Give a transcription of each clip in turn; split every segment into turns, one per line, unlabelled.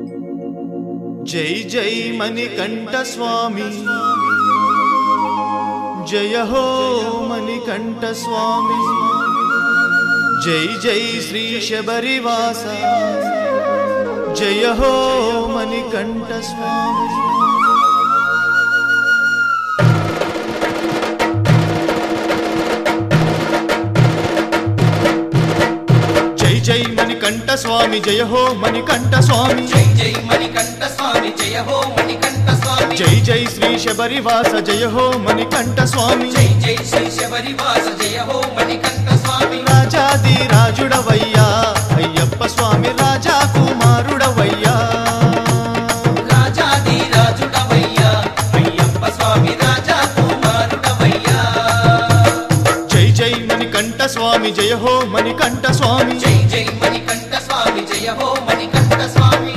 జై జై మణికంఠ స్వామి జయ హో మణికంఠ స్వామి జై జై శ్రీ శబరివాస జయ హో మణికంఠ స్వామి జై జై మణికంఠ స్వామి జయ హో మణికంఠ స్వామి
జై జై మణికంఠ స్వామి జయ హో మణికంఠ స్వామి
జై జై శ్రీ శబరివాస జయ హో మణికంఠ స్వామి
జై జై శ్రీ శబరివాస జయ హో మణికంఠ స్వామి
రాజాది రాజుడవయ్యా అయ్యప్ప స్వామి రాజా కుమారుడవయ్యా
రాజాది రాజుడవయ్యా అయ్యప్ప స్వామి రాజా కుమారుడవయ్యా
జై జై మణికంఠ స్వామి జయ హో మణికంఠ స్వామి
జై జై మణికంఠ స్వామి జయ హో మణికంఠ స్వామి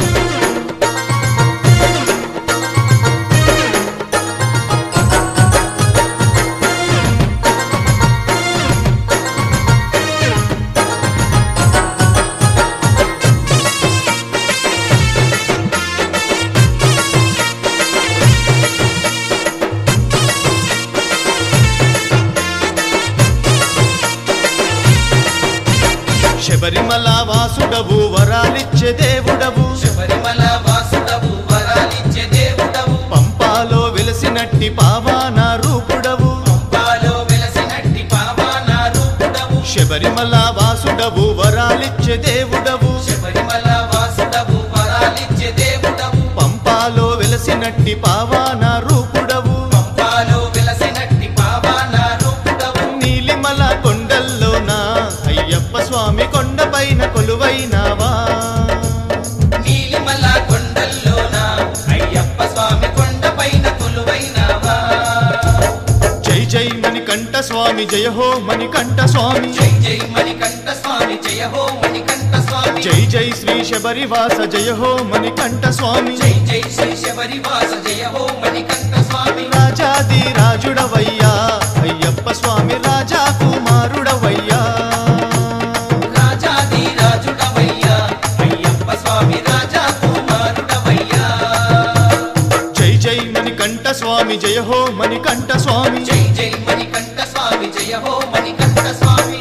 శబరిమల వాసుడవు వరాలిచ్చే దేవుడవు
శబరిమల వాసుడవు వరాలిచ్చే దేవుడవు
పంపాలో వెలసినట్టి పావాన రూపుడవు
పంపాలో వెలసినట్టి పావాన రూపుడవు
శబరిమల వాసుడవు వరాలిచ్చే దేవుడవు
శబరిమల వాసుడవు వరాలిచ్చే దేవుడవు
పంపాలో వెలసినట్టి పావాన రూపుడవు
పంపాలో వెలసినట్టి పావాన రూపుడవు
నీలిమల కొండల్లోన అయ్యప్ప స్వామి కొండపైన కొలువైనావా
నీలిమల కొండల్లోన అయ్యప్ప స్వామి కొండపైన కొలువైనావా
జై జై మణికంఠ స్వామి జయ హో మణికంఠ స్వామి
జై జై మణికంఠ స్వామి జయ హో మణికంఠ స్వామి
జై జై శ్రీ శబరివాస జయ హో మణికంఠ స్వామి
జై జై శ్రీ శబరివాస జయ హో మణికంఠ స్వామి
రాజాది రాజుడవయ్యా అయ్యప్ప స్వామి రాజా కుమారుడవయ్యా
రాజాది రాజుడవయ్యా అయ్యప్ప స్వామి రాజా కుమారుడవయ్యా
జై జై మణికంఠ స్వామి జయ హో మణికంఠ స్వామి
జై జై మణికంఠ స్వామి జయ హో మణికంఠ స్వామి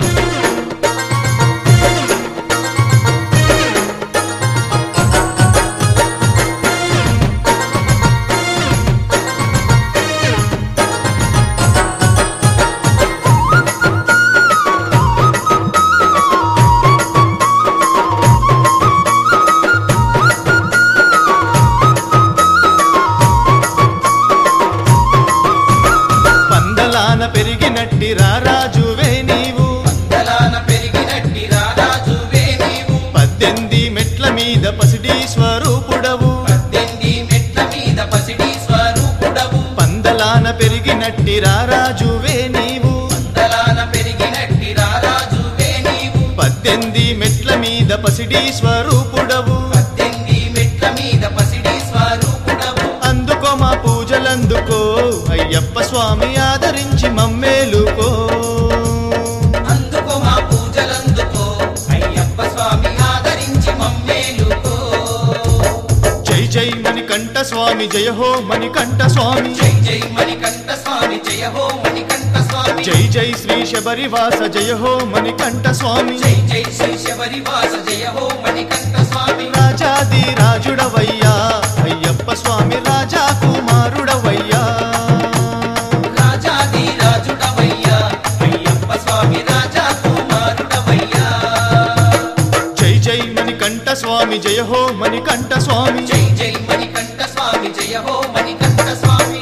పందలాన పెరిగినట్టి రారాజువే నీవు
పందలాన పెరిగినట్టి రారాజువే నీవు
పద్దెనిమిది మెట్ల మీద పసిడి స్వరూపుడవు
పద్దెనిమిది మెట్ల మీద పసిడి స్వరూపుడవు
పందలాన పెరిగినట్టి రారాజువే నీవు
పందలాన పెరిగినట్టి రారాజువే నీవు
పద్దెనిమిది మెట్ల మీద పసిడి స్వరూపుడవు
పద్దెనిమిది మెట్ల మీద పసిడి స్వరూపుడవు
అందుకో మా పూజలందుకో అయ్యప్ప స్వామి ఆదరించి మమ్మేలుకో
అందుకో మా పూజలందుకో అయ్యప్ప స్వామి ఆదరించి మమ్మేలుకో
జై జై మణికంఠ స్వామి జయ హో మణికంఠ స్వామి
జై జై మణికంఠ స్వామి జయ హో మణికంఠ స్వామి
జై జై శ్రీ శబరివాస జయ హో మణికంఠ స్వామి
జై జై శ్రీ శబరివాస జయ హో మణికంఠ స్వామి
రాజాది రాజుడవయ్యా అయ్యప్ప స్వామి రాజా కుమారుడవయ్యా
రాజాది రాజుడవయ్యా అయ్యప్ప స్వామి రాజా కుమారుడవయ్యా
జై జై మణికంఠ స్వామి జయ హో మణికంఠ స్వామి
జై జై మణికంఠ స్వామి జయ హో మణికంఠ స్వామి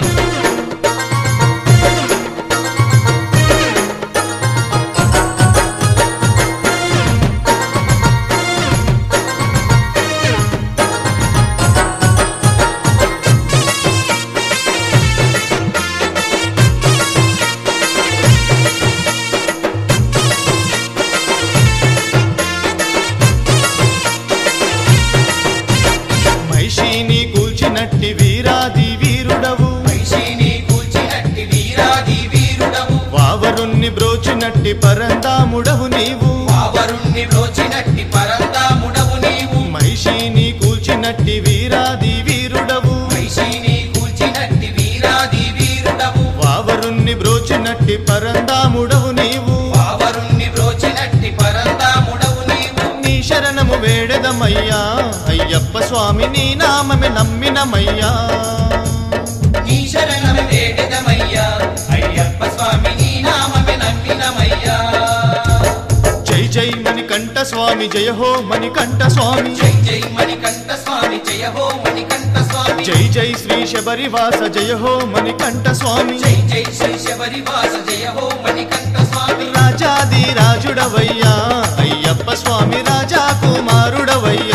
మహిషిని కూల్చినట్టి వీరాది వీరుడవు
వైశీని కూల్చినట్టి వీరాది వీరుడవు
వావరుణ్ణి బ్రోచినట్టి పరందాముడవు నీవు
వావరుణ్ణి బ్రోచినట్టి పరందాముడవు నీవు
మహిషిని కూల్చి కూల్చినట్టి వీరాది వీరుడవు
వైశీని కూల్చినట్టి వీరాది వీరుడవు
వావరుణ్ణి బ్రోచినట్టి పరందాముడవు నీవు
పావరుణ్ణి బ్రోచినట్టి పరందాముడవు నీవు
నీ శరణము వేడదమయ్యా అయ్యప్ప స్వామి నీ నామమే నమ్మినమయ్యా
నీ శరణము వేడదమయ్యా అయ్యప్ప స్వామి నీ నామమే నమ్మినమయ్యా
జై జై మణికంఠ స్వామి జయ హో మణికంఠ స్వామి
జై జై మణికంఠ స్వామి జయ హో మణికంఠ స్వామి
జై జై శ్రీ శబరివాస జయ హో మణికంఠ స్వామి
జై జై శ్రీ శబరివాస జయ హో మణికంఠ స్వామి
రాజాది రాజుడవయ్యా అయ్యప్ప స్వామి రాజా కుమారుడవయ్యా